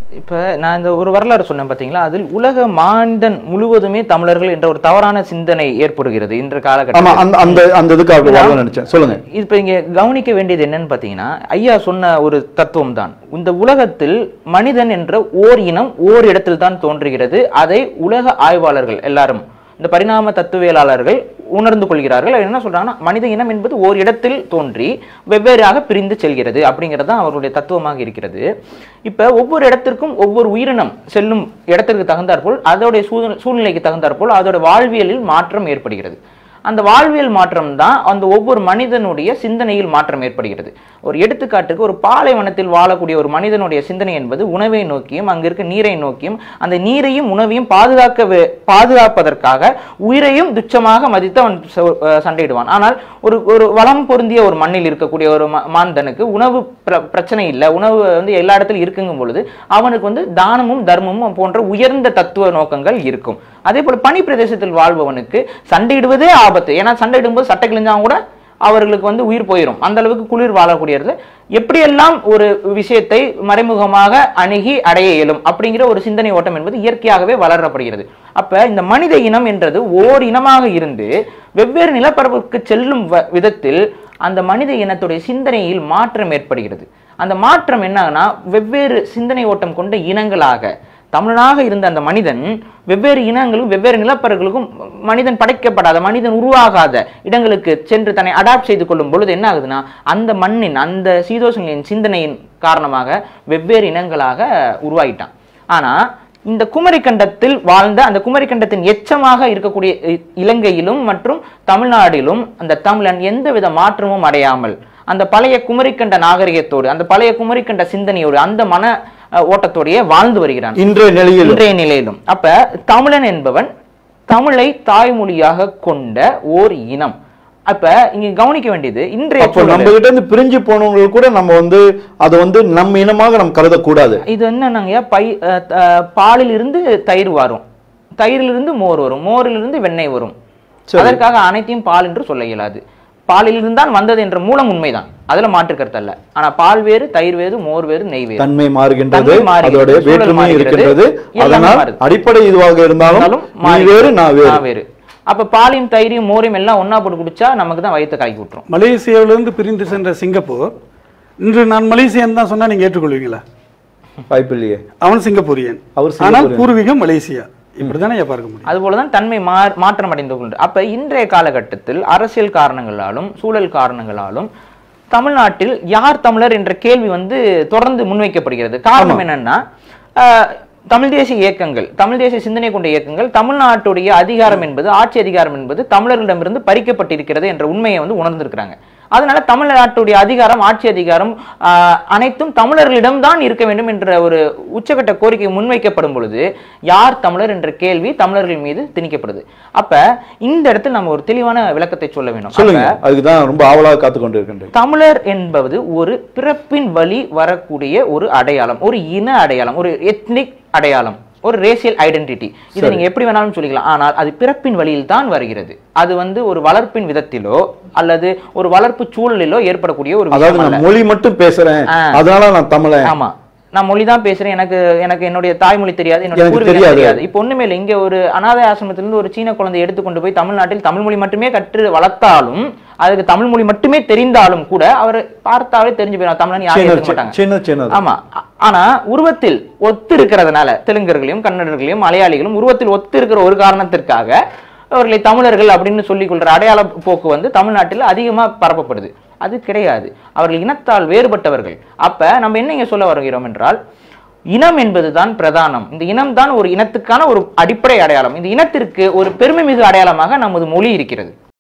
இப்ப நான் இந்த ஒரு வரலாறு சொன்னேன் பாத்தீங்களா அதில் உலக மாந்தன் முழுவதுமே தமிழர்கள் என்ற ஒரு தவறான சிந்தனை ஏற்படுகிறது இன்ற ஆமா காலகட்டத்தில் அந்த அந்த அந்த இதுக்கு அப்படி வரணும்னு நினைச்சேன் சொல்லுங்க இப்ப இங்க கவனிக்க வேண்டியது என்னன்னு பாத்தீங்கன்னா ஐயா சொன்ன ஒரு தத்துவம் தான் இந்த உலகத்தில் மனிதன் என்ற ஓர் இனம் ஓர் இடத்தில் தான் தோன்றுகிறது அதை உலக ஆய்வாளர்கள் எல்லாரும் இந்த பரிணாம தத்துவியலாளர்கள் உணர்ந்து கொள்கிறார்கள் அவர் என்ன சொல்றாங்கன்னா மனித இனம் என்பது ஓர் இடத்தில் தோன்றி வெவ்வேறாக பிரிந்து செல்கிறது அப்படிங்கிறது தான் அவருடைய தத்துவமாக இருக்கிறது இப்ப ஒவ்வொரு இடத்திற்கும் ஒவ்வொரு உயிரினம் செல்லும் இடத்திற்கு தகுந்தாற்போல் அதோடைய சூழ்நிலை சூழ்நிலைக்கு தகுந்தாற்போல் அதோட வாழ்வியலில் மாற்றம் ஏற்படுகிறது அந்த வாழ்வியல் மாற்றம் தான் அந்த ஒவ்வொரு மனிதனுடைய சிந்தனையில் மாற்றம் ஏற்படுகிறது ஒரு எடுத்துக்காட்டுக்கு ஒரு பாலைவனத்தில் வாழக்கூடிய ஒரு மனிதனுடைய சிந்தனை என்பது உணவை நோக்கியும் அங்க இருக்க நீரை நோக்கியும் அந்த நீரையும் உணவையும் பாதுகாக்க வே- பாதுகாப்பதற்காக உயிரையும் துச்சமாக மதித்து அவன் ச- அஹ் சண்டையிடுவான் ஆனால் ஒரு ஒரு வளம் பொருந்திய ஒரு மண்ணில் இருக்கக்கூடிய ஒரு ம- மாந்தனுக்கு உணவு பிர- பிரச்சனை இல்லை உணவு வந்து எல்லா இடத்துலையும் இருக்குங்கும் பொழுது அவனுக்கு வந்து தானமும் தர்மமும் போன்ற உயர்ந்த தத்துவ நோக்கங்கள் இருக்கும் அதே போல பனி பிரதேசத்தில் வாழ்பவனுக்கு சண்டையிடுவதே ஆபத்து ஏன்னா சண்டையிடும்போது சட்டை கிழிஞ்சாலும் கூட அவர்களுக்கு வந்து உயிர் போயிடும் அந்த அளவுக்கு குளிர் வாழக்கூடியது எப்படியெல்லாம் ஒரு விஷயத்தை மறைமுகமாக அணுகி அடைய இயலும் அப்படிங்கிற ஒரு சிந்தனை ஓட்டம் என்பது இயற்கையாகவே வளரப்படுகிறது அப்ப இந்த மனித இனம் என்றது ஓர் இனமாக இருந்து வெவ்வேறு நிலப்பரப்புக்கு செல்லும் வ- விதத்தில் அந்த மனித இனத்துடைய சிந்தனையில் மாற்றம் ஏற்படுகிறது அந்த மாற்றம் என்னன்னா வெவ்வேறு சிந்தனை ஓட்டம் கொண்ட இனங்களாக தமிழனாக இருந்த அந்த மனிதன் வெவ்வேறு இனங்களும் வெவ்வேறு நிலப்பரங்களுக்கும் மனிதன் படைக்கப்படாத மனிதன் உருவாகாத இடங்களுக்கு சென்று தன்னை அடாப்ட் செய்து கொள்ளும் பொழுது என்ன ஆகுதுன்னா அந்த மண்ணின் அந்த சீதோஷங்களின் சிந்தனையின் காரணமாக வெவ்வேறு இனங்களாக உருவாயிட்டான் ஆனா இந்த குமரிக்கண்டத்தில் வாழ்ந்த அந்த குமரிக்கண்டத்தின் எச்சமாக இருக்கக்கூடிய இ- இலங்கையிலும் மற்றும் தமிழ்நாட்டிலும் அந்த தமிழன் எந்தவித மாற்றமும் அடையாமல் அந்த பழைய குமரிக்கண்ட நாகரிகத்தோடு அந்த பழைய குமரிக்கண்ட சிந்தனையோடு அந்த மன அஹ், ஓட்டத்தோடையே வாழ்ந்து வருகிறான் இன்றைய நிலையில் இன்றைய நிலையிலும் அப்ப தமிழன் என்பவன் தமிழை தாய்மொழியாக கொண்ட ஓர் இனம் அப்ப இங்க கவனிக்க வேண்டியது இன்றைய அப்போ சூழலில் நம்ம கிட்ட இருந்து பிரிஞ்சு போனவங்களுக்கு கூட நம்ம வந்து அதை வந்து நம்ம இனமாக நம்ம கருதக்கூடாது இது என்னன்னாங்க பை அஹ், அஹ், பாலிலிருந்து தயிர் வரும் தயிரிலிருந்து மோர் வரும் மோரிலிருந்து வெண்ணெய் வரும் சரி. அதற்காக அனைத்தையும் பால் என்று சொல்ல இயலாது பாலிலிருந்து தான் வந்தது என்ற மூலம் உண்மைதான் அதுல மாற்று கருத்து அல்ல ஆனா பால் வேறு தயிர் வேறு மோர் வேறு நெய் வேறு தன்மை மாறுகின்றது தன்மை மாறுகிறது, அதோட சூழல் வேற்றுமை மாறுகிறது, இருக்கின்றது எல்லாமே அதனால் மாறுது. அடிப்படை இதுவாக இருந்தாலும் இருந்தாலும் நீ மாறி- வேறு நான் வேறு நான் வேறு அப்ப பாலையும் தயிரையும் மோரையும் எல்லாம் ஒண்ணா போட்டு குடிச்சா நமக்கு தான் வயிற்று காய்க்கி விட்டுரும் மலேசியாவிலிருந்து பிரிந்து சென்ற சிங்கப்பூர் இன்று நான் மலேசியன் தான் சொன்னா நீங்க ஏற்றுக்கொள்வீங்களா வாய்ப்பில்லையே அவன் சிங்கப்பூரியன் அவர் ஆனால் சிங்கப்பூரியன். பூர்வீகம் மலேசியா இப்படிதானே பார்க்க முடியும் அதுபோலதான் தன்மை மா- மாற்றம் அடைந்து கொண்டு அப்ப இன்றைய காலகட்டத்தில் அரசியல் காரணங்களாலும் சூழல் காரணங்களாலும் தமிழ்நாட்டில் யார் தமிழர் என்ற கேள்வி வந்து தொடர்ந்து முன்வைக்கப்படுகிறது காரணம் என்னன்னா ஆஹ், தமிழ் தேசிய இயக்கங்கள் தமிழ் தேசிய சிந்தனை கொண்ட இயக்கங்கள் தமிழ்நாட்டுடைய அதிகாரம் என்பது ஆட்சி அதிகாரம் என்பது தமிழர்களிடமிருந்து பறிக்கப்பட்டிருக்கிறது என்ற உண்மையை வந்து உணர்ந்திருக்கிறாங்க அதனால தமிழ்நாட்டுடைய அதிகாரம் ஆட்சி அதிகாரம் ஆஹ், அனைத்தும் தமிழர்களிடம் தான் இருக்க வேண்டும் என்ற ஒரு உச்சகட்ட கோரிக்கை முன்வைக்கப்படும் பொழுது யார் தமிழர் என்ற கேள்வி தமிழர்கள் மீது திணிக்கப்படுது அப்ப இந்த இடத்தில் நம்ம ஒரு தெளிவான விளக்கத்தை சொல்ல வேண்டும் சொல்லுங்க அப்ப அதுக்கு தான் ரொம்ப ஆவலாக காத்து கொண்டு இருக்கின்றேன் தமிழர் என்பது ஒரு பிறப்பின் வழி வரக்கூடிய ஒரு அடையாளம் ஒரு இன அடையாளம் ஒரு எத்னிக் அடையாளம் ஒரு ரேசியல் ஐடென்டிட்டி இதை நீங்க எப்படி வேணாலும் சொல்லிக்கலாம் ஆனால் அது பிறப்பின் வழியில் தான் வருகிறது அது வந்து ஒரு வளர்ப்பின் விதத்திலோ அல்லது ஒரு வளர்ப்பு சூழலிலோ ஏற்படக்கூடிய ஒரு அதாவது விஷயம் அல்ல. நான் மொழி மட்டும் பேசுறேன் ஆ. அதனால நான் தமிழன் ஆமா நான் மொழி தான் பேசுறேன் எனக்கு எனக்கு என்னுடைய தாய்மொழி தெரியாது என்னுடைய எனக்கு பூர்வீகம் தெரியாது. தெரியாது இப்போ ஒண்ணுமே இல்லை இங்க ஒரு அனாதை ஆசிரமத்திலிருந்து ஒரு சீன குழந்தை எடுத்துக்கொண்டு போய் தமிழ்நாட்டில் தமிழ் மொழி மட்டுமே கற்று வளர்த்தாலும் அதுக்கு தமிழ் மொழி மட்டுமே தெரிந்தாலும் கூட அவர் பார்த்தாலே தெரிஞ்சு போயிடும் தமிழன் யாரும் சின்ன எடுக்க மாட்டாங்க சின்ன சின்னது ஆமா ஆ- ஆனா உருவத்தில் ஒத்து இருக்கிறதுனால தெலுங்கர்களையும் கன்னடர்களையும் மலையாளிகளும் உருவத்தில் ஒத்து இருக்கிற ஒரு காரணத்திற்காக அவர்களை தமிழர்கள் அப்படின்னு சொல்லிக் கொள்ற அடையாள போக்கு வந்து தமிழ்நாட்டில் அதிகமா பரப்பப்படுது அது கிடையாது அவர்கள் இனத்தால் வேறுபட்டவர்கள் அப்ப நம்ம என்ன இங்க சொல்ல வருகிறோம் என்றால் இனம் என்பதுதான் பிரதானம் இந்த இனம் தான் ஒரு இனத்துக்கான ஒரு அடிப்படை அடையாளம் இந்த இனத்திற்கு ஒரு பெருமை மிகு அடையாளமாக நமது மொழி இருக்கிறது